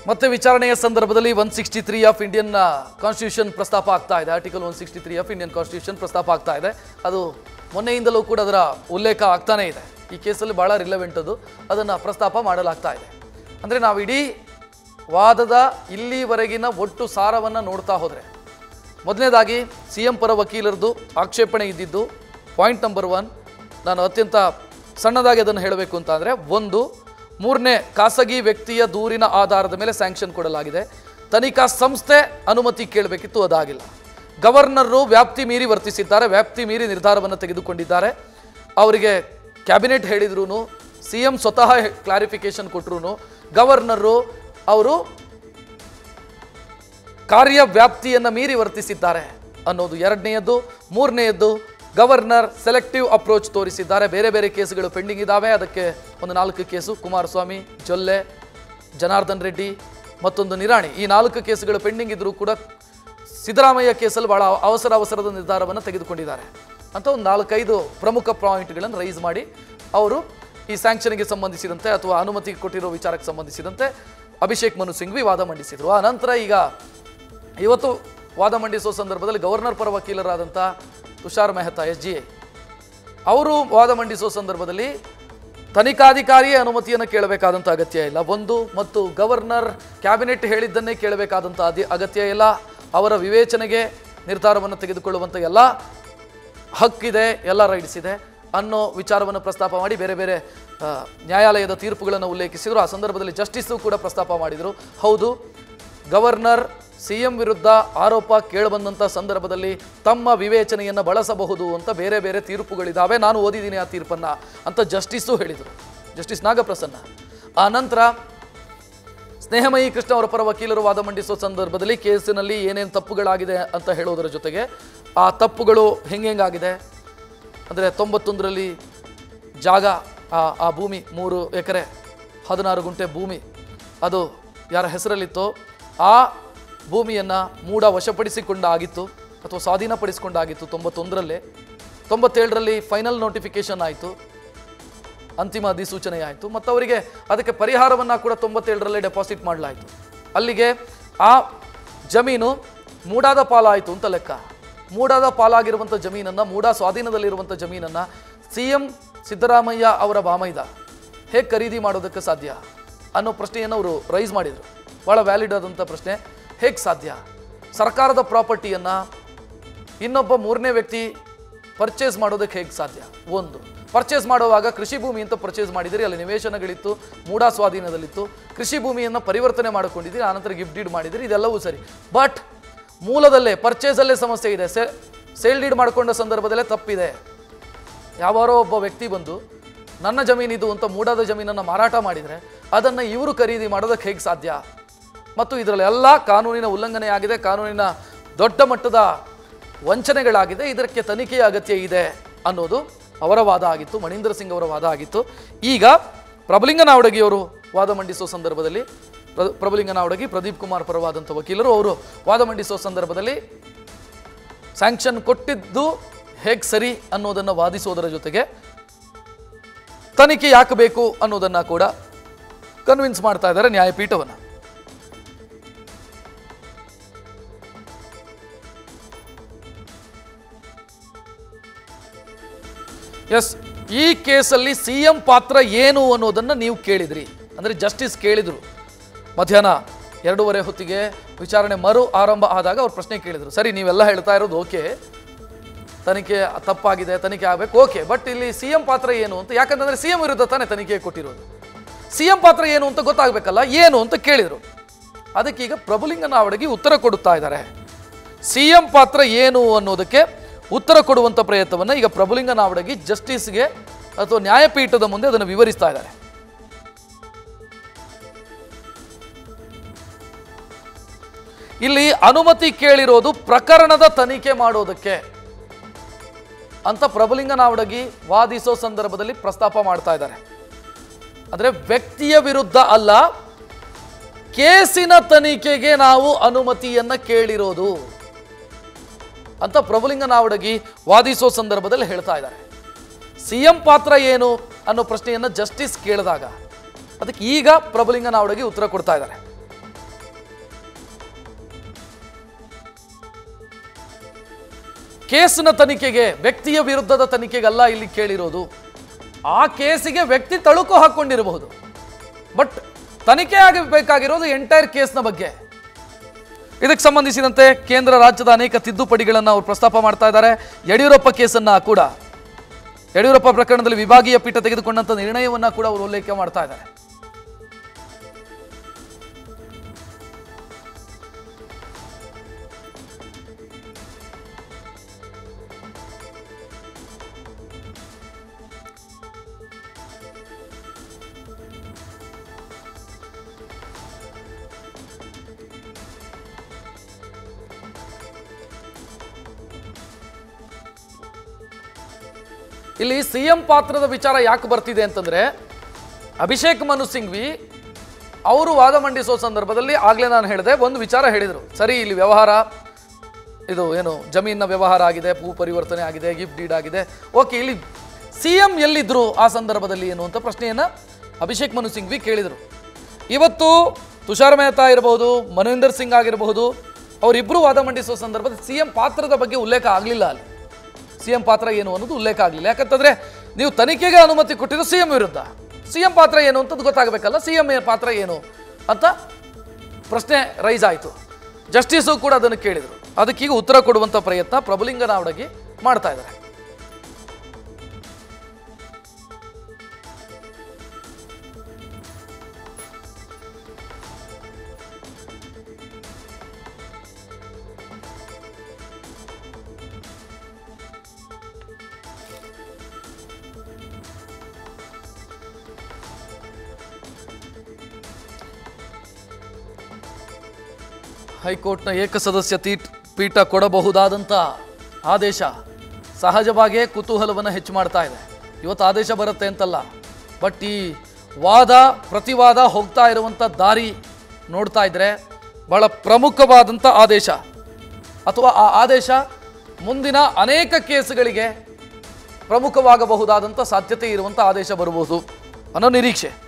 ಮತ್ತೆ ವಿಚಾರಣೆಯ ಸಂದರ್ಭದಲ್ಲಿ one sixty three of Indian constitution ಪ್ರಸ್ತಾಪ ಆಗ್ತಾ ಇದೆ article one sixty three of Indian constitution ಪ್ರಸ್ತಾಪ ಆಗ್ತಾ ಇದೆ ಅದು ಮೊನ್ನೆಯಿಂದಲೂ ಕೂಡ ಅದರ ಉಲ್ಲೇಖ ಆಗ್ತಾನೇ ಇದೆ ಈ ಕೇಸಲ್ಲಿ ಭಾಳ ರಿಲೆವೆಂಟ್ ಅದು ಅದನ್ನು ಪ್ರಸ್ತಾಪ ಮಾಡಲಾಗ್ತಾ ಇದೆ ಅಂದರೆ ನಾವು ಇಡೀ ವಾದದ ಇಲ್ಲಿವರೆಗಿನ ಒಟ್ಟು ಸಾರವನ್ನು ನೋಡ್ತಾ ಹೋದರೆ ಮೊದಲನೇದಾಗಿ ಸಿ ಎಂ ಪರ ವಕೀಲರದು ಆಕ್ಷೇಪಣೆ ಇದ್ದಿದ್ದು ಪಾಯಿಂಟ್ ನಂಬರ್ ಒನ್ ನಾನು ಅತ್ಯಂತ ಸಣ್ಣದಾಗಿ ಅದನ್ನು ಹೇಳಬೇಕು ಅಂತ ಅಂದರೆ ಒಂದು ಮೂರನೇ ಖಾಸಗಿ ವ್ಯಕ್ತಿಯ ದೂರಿನ ಆಧಾರದ ಮೇಲೆ ಸ್ಯಾಂಕ್ಷನ್ ಕೊಡಲಾಗಿದೆ ತನಿಖಾ ಸಂಸ್ಥೆ ಅನುಮತಿ ಕೇಳಬೇಕಿತ್ತು ಅದಾಗಿಲ್ಲ ಗವರ್ನರು ವ್ಯಾಪ್ತಿ ಮೀರಿ ವರ್ತಿಸಿದ್ದಾರೆ ವ್ಯಾಪ್ತಿ ಮೀರಿ ನಿರ್ಧಾರವನ್ನು ತೆಗೆದುಕೊಂಡಿದ್ದಾರೆ ಅವರಿಗೆ ಕ್ಯಾಬಿನೆಟ್ ಹೇಳಿದ್ರು ಸಿ ಎಂ ಸ್ವತಃ ಕ್ಲಾರಿಫಿಕೇಶನ್ ಕೊಟ್ಟರು ಗವರ್ನರು ಅವರು ಕಾರ್ಯವ್ಯಾಪ್ತಿಯನ್ನು ಮೀರಿ ವರ್ತಿಸಿದ್ದಾರೆ ಅನ್ನೋದು ಎರಡನೆಯದ್ದು ಮೂರನೆಯದ್ದು ಗವರ್ನರ್ ಸೆಲೆಕ್ಟಿವ್ ಅಪ್ರೋಚ್ ತೋರಿಸಿದ್ದಾರೆ ಬೇರೆ ಬೇರೆ ಕೇಸುಗಳು ಪೆಂಡಿಂಗ್ ಇದ್ದಾವೆ ಅದಕ್ಕೆ ಒಂದು ನಾಲ್ಕು ಕೇಸು ಕುಮಾರಸ್ವಾಮಿ ಜೊಲ್ಲೆ ಜನಾರ್ದನ್ ರೆಡ್ಡಿ ಮತ್ತೊಂದು ನಿರಾಣಿ ಈ ನಾಲ್ಕು ಕೇಸುಗಳು ಪೆಂಡಿಂಗ್ ಇದ್ದರೂ ಕೂಡ ಸಿದ್ದರಾಮಯ್ಯ ಕೇಸಲ್ಲಿ ಭಾಳ ಅವಸರ ಅವಸರದ ನಿರ್ಧಾರವನ್ನು ತೆಗೆದುಕೊಂಡಿದ್ದಾರೆ ಅಂತ ಒಂದು ನಾಲ್ಕೈದು ಪ್ರಮುಖ ಪಾಯಿಂಟ್ಗಳನ್ನು ರೈಸ್ ಮಾಡಿ ಅವರು ಈ ಸ್ಯಾಂಕ್ಷನ್ಗೆ ಸಂಬಂಧಿಸಿದಂತೆ ಅಥವಾ ಅನುಮತಿ ಕೊಟ್ಟಿರೋ ವಿಚಾರಕ್ಕೆ ಸಂಬಂಧಿಸಿದಂತೆ ಅಭಿಷೇಕ್ ಮನು ಸಿಂಘ್ವಿ ವಾದ ಮಂಡಿಸಿದರು ಆ ನಂತರ ಈಗ ಇವತ್ತು ವಾದ ಮಂಡಿಸುವ ಸಂದರ್ಭದಲ್ಲಿ ಗವರ್ನರ್ ಪರ ವಕೀಲರಾದಂಥ Tushar Mehta S G I ಅವರು ವಾದ ಮಂಡಿಸುವ ಸಂದರ್ಭದಲ್ಲಿ ತನಿಖಾಧಿಕಾರಿಯೇ ಅನುಮತಿಯನ್ನು ಕೇಳಬೇಕಾದಂಥ ಅಗತ್ಯ ಇಲ್ಲ ಒಂದು ಮತ್ತು ಗವರ್ನರ್ ಕ್ಯಾಬಿನೆಟ್ ಹೇಳಿದ್ದನ್ನೇ ಕೇಳಬೇಕಾದಂಥ ಅದಿ ಅಗತ್ಯ ಇಲ್ಲ ಅವರ ವಿವೇಚನೆಗೆ ನಿರ್ಧಾರವನ್ನು ತೆಗೆದುಕೊಳ್ಳುವಂಥ ಎಲ್ಲ ಹಕ್ಕಿದೆ ಎಲ್ಲ ರೈಟ್ಸ್ ಇದೆ ಅನ್ನೋ ವಿಚಾರವನ್ನು ಪ್ರಸ್ತಾಪ ಮಾಡಿ ಬೇರೆ ಬೇರೆ ಆ, ನ್ಯಾಯಾಲಯದ ತೀರ್ಪುಗಳನ್ನು ಉಲ್ಲೇಖಿಸಿದರು ಆ ಸಂದರ್ಭದಲ್ಲಿ ಜಸ್ಟಿಸು ಕೂಡ ಪ್ರಸ್ತಾಪ ಮಾಡಿದರು ಹೌದು ಗವರ್ನರ್ ಸಿ ಎಂ ವಿರುದ್ಧ ಆರೋಪ ಕೇಳಬಂದಂಥ ಸಂದರ್ಭದಲ್ಲಿ ತಮ್ಮ ವಿವೇಚನೆಯನ್ನು ಬಳಸಬಹುದು ಅಂತ ಬೇರೆ ಬೇರೆ ತೀರ್ಪುಗಳಿದ್ದಾವೆ ನಾನು ಓದಿದ್ದೀನಿ ಆ ತೀರ್ಪನ್ನು ಅಂತ ಜಸ್ಟಿಸು ಹೇಳಿದರು ಜಸ್ಟಿಸ್ ನಾಗಪ್ರಸನ್ನ ಆ ನಂತರ ಸ್ನೇಹಮಯಿ ಕೃಷ್ಣ ಅವರ ಪರ ವಕೀಲರು ವಾದ ಮಂಡಿಸುವ ಸಂದರ್ಭದಲ್ಲಿ ಕೇಸಿನಲ್ಲಿ ಏನೇನು ತಪ್ಪುಗಳಾಗಿದೆ ಅಂತ ಹೇಳೋದರ ಜೊತೆಗೆ ಆ ತಪ್ಪುಗಳು ಹೆಂಗೆಂಗಾಗಿದೆ ಅಂದರೆ ತೊಂಬತ್ತೊಂದರಲ್ಲಿ ಜಾಗ ಆ ಆ ಭೂಮಿ ಮೂರು ಎಕರೆ ಹದಿನಾರು ಗುಂಟೆ ಭೂಮಿ ಅದು ಯಾರ ಹೆಸರಲ್ಲಿತ್ತೋ ಆ ಭೂಮಿಯನ್ನು ಮೂಡ ವಶಪಡಿಸಿಕೊಂಡಾಗಿತ್ತು ಅಥವಾ ಸ್ವಾಧೀನಪಡಿಸಿಕೊಂಡಾಗಿತ್ತು ತೊಂಬತ್ತೊಂದರಲ್ಲೇ ತೊಂಬತ್ತೇಳರಲ್ಲಿ ಫೈನಲ್ ನೋಟಿಫಿಕೇಶನ್ ಆಯಿತು ಅಂತಿಮ ಅಧಿಸೂಚನೆ ಆಯಿತು ಮತ್ತು ಅವರಿಗೆ ಅದಕ್ಕೆ ಪರಿಹಾರವನ್ನು ಕೂಡ ತೊಂಬತ್ತೇಳರಲ್ಲೇ ಡೆಪಾಸಿಟ್ ಮಾಡಲಾಯಿತು ಅಲ್ಲಿಗೆ ಆ ಜಮೀನು ಮೂಡಾದ ಪಾಲಾಯಿತು ಅಂತ ಲೆಕ್ಕ ಮೂಡಾದ ಪಾಲಾಗಿರುವಂಥ ಜಮೀನನ್ನು ಮೂಡಾ ಸ್ವಾಧೀನದಲ್ಲಿರುವಂಥ ಜಮೀನನ್ನು ಸಿ ಎಂ ಸಿದ್ದರಾಮಯ್ಯ ಅವರ ಬಾಮೈದ ಹೇಗೆ ಖರೀದಿ ಮಾಡೋದಕ್ಕೆ ಸಾಧ್ಯ ಅನ್ನೋ ಪ್ರಶ್ನೆಯನ್ನು ಅವರು ರೈಸ್ ಮಾಡಿದರು ಭಾಳ ವ್ಯಾಲಿಡ್ ಆದಂಥ ಪ್ರಶ್ನೆ ಹೇಗೆ ಸಾಧ್ಯ ಸರ್ಕಾರದ ಪ್ರಾಪರ್ಟಿಯನ್ನು ಇನ್ನೊಬ್ಬ ಮೂರನೇ ವ್ಯಕ್ತಿ ಪರ್ಚೇಸ್ ಮಾಡೋದಕ್ಕೆ ಹೇಗೆ ಸಾಧ್ಯ ಒಂದು ಪರ್ಚೇಸ್ ಮಾಡುವಾಗ ಕೃಷಿ ಭೂಮಿ ಅಂತ ಪರ್ಚೇಸ್ ಮಾಡಿದಿರಿ ಅಲ್ಲಿ ನಿವೇಶನಗಳಿತ್ತು ಮೂಡಾ ಸ್ವಾಧೀನದಲ್ಲಿತ್ತು ಕೃಷಿ ಭೂಮಿಯನ್ನು ಪರಿವರ್ತನೆ ಮಾಡಿಕೊಂಡಿದ್ದೀರಿ ಆನಂತರ ಗಿಫ್ಟ್ ಡೀಡ್ ಮಾಡಿದಿರಿ ಇದೆಲ್ಲವೂ ಸರಿ ಬಟ್ ಮೂಲದಲ್ಲೇ ಪರ್ಚೇಸಲ್ಲೇ ಸಮಸ್ಯೆ ಇದೆ ಸೇ ಸೇಲ್ ಡೀಡ್ ಮಾಡಿಕೊಂಡ ಸಂದರ್ಭದಲ್ಲೇ ತಪ್ಪಿದೆ ಯಾವಾರೋ ಒಬ್ಬ ವ್ಯಕ್ತಿ ಬಂದು ನನ್ನ ಜಮೀನಿದು ಅಂತ ಮೂಡಾದ ಜಮೀನನ್ನು ಮಾರಾಟ ಮಾಡಿದರೆ ಅದನ್ನು ಇವರು ಖರೀದಿ ಮಾಡೋದಕ್ಕೆ ಹೇಗೆ ಸಾಧ್ಯ ಮತ್ತು ಇದರಲ್ಲೆಲ್ಲ ಕಾನೂನಿನ ಉಲ್ಲಂಘನೆ ಆಗಿದೆ ಕಾನೂನಿನ ದೊಡ್ಡ ಮಟ್ಟದ ವಂಚನೆಗಳಾಗಿದೆ ಇದಕ್ಕೆ ತನಿಖೆಯ ಅಗತ್ಯ ಇದೆ ಅನ್ನೋದು ಅವರ ವಾದ ಆಗಿತ್ತು ಮಣೀಂದ್ರ ಸಿಂಗ್ ಅವರ ವಾದ ಆಗಿತ್ತು ಈಗ ಪ್ರಭುಲಿಂಗ ನಾವಡಗಿಯವರು ವಾದ ಮಂಡಿಸುವ ಸಂದರ್ಭದಲ್ಲಿ ಪ್ರ- ಪ್ರಭುಲಿಂಗ ನಾವಡಗಿ ಪ್ರದೀಪ್ ಕುಮಾರ್ ಪರವಾದಂಥ ವಕೀಲರು ಅವರು ವಾದ ಮಂಡಿಸುವ ಸಂದರ್ಭದಲ್ಲಿ ಸ್ಯಾಂಕ್ಷನ್ ಕೊಟ್ಟಿದ್ದು ಹೇಗೆ ಸರಿ ಅನ್ನೋದನ್ನು ವಾದಿಸೋದರ ಜೊತೆಗೆ ತನಿಖೆ ಯಾಕೆ ಬೇಕು ಅನ್ನೋದನ್ನು ಕೂಡ ಕನ್ವಿನ್ಸ್ ಮಾಡ್ತಾ ಇದ್ದಾರೆ ನ್ಯಾಯಪೀಠವನ್ನು ಎಸ್ ಈ ಕೇಸಲ್ಲಿ ಸಿ ಎಂ ಪಾತ್ರ ಏನು ಅನ್ನೋದನ್ನು ನೀವು ಕೇಳಿದ್ರಿ ಅಂದರೆ ಜಸ್ಟಿಸ್ ಕೇಳಿದರು ಮಧ್ಯಾಹ್ನ ಎರಡೂವರೆ ಹೊತ್ತಿಗೆ ವಿಚಾರಣೆ ಮರು ಆರಂಭ ಆದಾಗ ಅವ್ರು ಪ್ರಶ್ನೆ ಕೇಳಿದರು ಸರಿ ನೀವೆಲ್ಲ ಹೇಳ್ತಾ ಇರೋದು ಓಕೆ ತನಿಖೆ ತಪ್ಪಾಗಿದೆ ತನಿಖೆ ಆಗಬೇಕು ಓಕೆ ಬಟ್ ಇಲ್ಲಿ ಸಿ ಎಂ ಪಾತ್ರ ಏನು ಅಂತ ಯಾಕಂತಂದ್ರೆ ಸಿ ಎಂ ವಿರುದ್ಧ ತಾನೇ ತನಿಖೆ ಕೊಟ್ಟಿರೋದು ಸಿ ಎಂ ಪಾತ್ರ ಏನು ಅಂತ ಗೊತ್ತಾಗಬೇಕಲ್ಲ ಏನು ಅಂತ ಕೇಳಿದರು ಅದಕ್ಕೀಗ ಪ್ರಭುಲಿಂಗ ನಾವಡಗಿ ಉತ್ತರ ಕೊಡುತ್ತಾ ಇದ್ದಾರೆ ಸಿ ಎಂ ಪಾತ್ರ ಏನು ಅನ್ನೋದಕ್ಕೆ ಉತ್ತರ ಕೊಡುವಂಥ ಪ್ರಯತ್ನವನ್ನು ಈಗ ಪ್ರಭುಲಿಂಗ ನಾವಡಗಿ ಜಸ್ಟಿಸ್ಗೆ ಅಥವಾ ನ್ಯಾಯಪೀಠದ ಮುಂದೆ ಅದನ್ನು ವಿವರಿಸ್ತಾ ಇದ್ದಾರೆ ಇಲ್ಲಿ ಅನುಮತಿ ಕೇಳಿರೋದು ಪ್ರಕರಣದ ತನಿಖೆ ಮಾಡೋದಕ್ಕೆ ಅಂತ ಪ್ರಭುಲಿಂಗ ನಾವಡಗಿ ವಾದಿಸೋ ಸಂದರ್ಭದಲ್ಲಿ ಪ್ರಸ್ತಾಪ ಮಾಡ್ತಾ ಇದ್ದಾರೆ ಅಂದರೆ ವ್ಯಕ್ತಿಯ ವಿರುದ್ಧ ಅಲ್ಲ ಕೇಸಿನ ತನಿಖೆಗೆ ನಾವು ಅನುಮತಿಯನ್ನ ಕೇಳಿರೋದು ಅಂತ ಪ್ರಭುಲಿಂಗ ನಾವಡಗಿ ವಾದಿಸೋ ಸಂದರ್ಭದಲ್ಲಿ ಹೇಳ್ತಾ ಇದ್ದಾರೆ ಸಿ ಎಂ ಪಾತ್ರ ಏನು ಅನ್ನೋ ಪ್ರಶ್ನೆಯನ್ನು ಜಸ್ಟಿಸ್ ಕೇಳಿದಾಗ ಅದಕ್ಕೆ ಈಗ ಪ್ರಭುಲಿಂಗ ನಾವಡಗಿ ಉತ್ತರ ಕೊಡ್ತಾ ಇದ್ದಾರೆ ಕೇಸಿನ ತನಿಖೆಗೆ ವ್ಯಕ್ತಿಯ ವಿರುದ್ಧದ ತನಿಖೆಗಲ್ಲ ಇಲ್ಲಿ ಕೇಳಿರೋದು ಆ ಕೇಸಿಗೆ ವ್ಯಕ್ತಿ ತಳುಕು ಹಾಕ್ಕೊಂಡಿರಬಹುದು ಬಟ್ ತನಿಖೆ ಆಗಬೇಕಾಗಿರೋದು ಎಂಟೈರ್ ಕೇಸ್ನ ಬಗ್ಗೆ ಇದಕ್ಕೆ ಸಂಬಂಧಿಸಿದಂತೆ ಕೇಂದ್ರ ರಾಜ್ಯದ ಅನೇಕ ತಿದ್ದುಪಡಿಗಳನ್ನು ಅವರು ಪ್ರಸ್ತಾಪ ಮಾಡ್ತಾ ಇದ್ದಾರೆ ಯಡಿಯೂರಪ್ಪ ಕೇಸನ್ನ ಕೂಡ ಯಡಿಯೂರಪ್ಪ ಪ್ರಕರಣದಲ್ಲಿ ವಿಭಾಗೀಯ ಪೀಠ ತೆಗೆದುಕೊಂಡಂತ ನಿರ್ಣಯವನ್ನ ಕೂಡ ಅವರು ಉಲ್ಲೇಖ ಮಾಡ್ತಾ ಇದ್ದಾರೆ ಇಲ್ಲಿ ಸಿ ಎಂ ಪಾತ್ರದ ವಿಚಾರ ಯಾಕೆ ಬರ್ತಿದೆ ಅಂತಂದ್ರೆ ಅಭಿಷೇಕ್ ಮನು ಸಿಂಘ್ವಿ ಅವರು ವಾದ ಮಂಡಿಸೋ ಸಂದರ್ಭದಲ್ಲಿ ಆಗಲೇ ನಾನು ಹೇಳಿದೆ ಒಂದು ವಿಚಾರ ಹೇಳಿದರು ಸರಿ ಇಲ್ಲಿ ವ್ಯವಹಾರ ಇದು ಏನು ಜಮೀನಿನ ವ್ಯವಹಾರ ಆಗಿದೆ ಭೂ ಪರಿವರ್ತನೆ ಆಗಿದೆ ಗಿಫ್ಟ್ ಡೀಡ್ ಆಗಿದೆ ಓಕೆ ಇಲ್ಲಿ ಸಿ ಎಂ ಎಲ್ಲಿದ್ರು ಆ ಸಂದರ್ಭದಲ್ಲಿ ಏನು ಅಂತ ಪ್ರಶ್ನೆಯನ್ನು ಅಭಿಷೇಕ್ ಮನು ಸಿಂಘ್ವಿ ಕೇಳಿದರು ಇವತ್ತು ತುಷಾರ್ ಮೆಹ್ತಾ ಇರಬಹುದು ಮನೀಂದರ್ ಸಿಂಗ್ ಆಗಿರಬಹುದು ಅವರಿಬ್ಬರು ವಾದ ಮಂಡಿಸುವ ಸಂದರ್ಭದಲ್ಲಿ ಸಿ ಎಂ ಪಾತ್ರದ ಬಗ್ಗೆ ಉಲ್ಲೇಖ ಆಗಲಿಲ್ಲ ಅಲ್ಲಿ ಸಿ ಎಂ ಪಾತ್ರ ಏನು ಅನ್ನೋದು ಉಲ್ಲೇಖ ಆಗಲಿಲ್ಲ ಯಾಕಂತಂದ್ರೆ ನೀವು ತನಿಖೆಗೆ ಅನುಮತಿ ಕೊಟ್ಟಿದ್ದು ಸಿ ಎಂ ವಿರುದ್ಧ ಸಿ ಎಂ ಪಾತ್ರ ಏನು ಅಂತದ್ದು ಗೊತ್ತಾಗಬೇಕಲ್ಲ ಸಿ ಎಂ ಪಾತ್ರ ಏನು ಅಂತ ಪ್ರಶ್ನೆ ರೈಸ್ ಆಯಿತು ಜಸ್ಟಿಸು ಕೂಡ ಅದನ್ನು ಕೇಳಿದರು ಅದಕ್ಕೀಗ ಉತ್ತರ ಕೊಡುವಂಥ ಪ್ರಯತ್ನ ಪ್ರಭುಲಿಂಗ ನಾವಡಗಿ ಮಾಡ್ತಾ ಇದ್ದಾರೆ ಹೈಕೋರ್ಟ್ನ ಏಕಸದಸ್ಯ ತೀಟ್ ಪೀಠ ಕೊಡಬಹುದಾದಂಥ ಆದೇಶ ಸಹಜವಾಗಿಯೇ ಕುತೂಹಲವನ್ನು ಹೆಚ್ಚು ಮಾಡ್ತಾ ಇದೆ ಇವತ್ತು ಆದೇಶ ಬರುತ್ತೆ ಅಂತಲ್ಲ ಬಟ್ ಈ ವಾದ ಪ್ರತಿವಾದ ಹೋಗ್ತಾ ಇರುವಂಥ ದಾರಿ ನೋಡ್ತಾ ಇದ್ರೆ ಬಹಳ ಪ್ರಮುಖವಾದಂಥ ಆದೇಶ ಅಥವಾ ಆ ಆದೇಶ ಮುಂದಿನ ಅನೇಕ ಕೇಸುಗಳಿಗೆ ಪ್ರಮುಖವಾಗಬಹುದಾದಂಥ ಸಾಧ್ಯತೆ ಇರುವಂಥ ಆದೇಶ ಬರಬಹುದು ಅನ್ನೋ ನಿರೀಕ್ಷೆ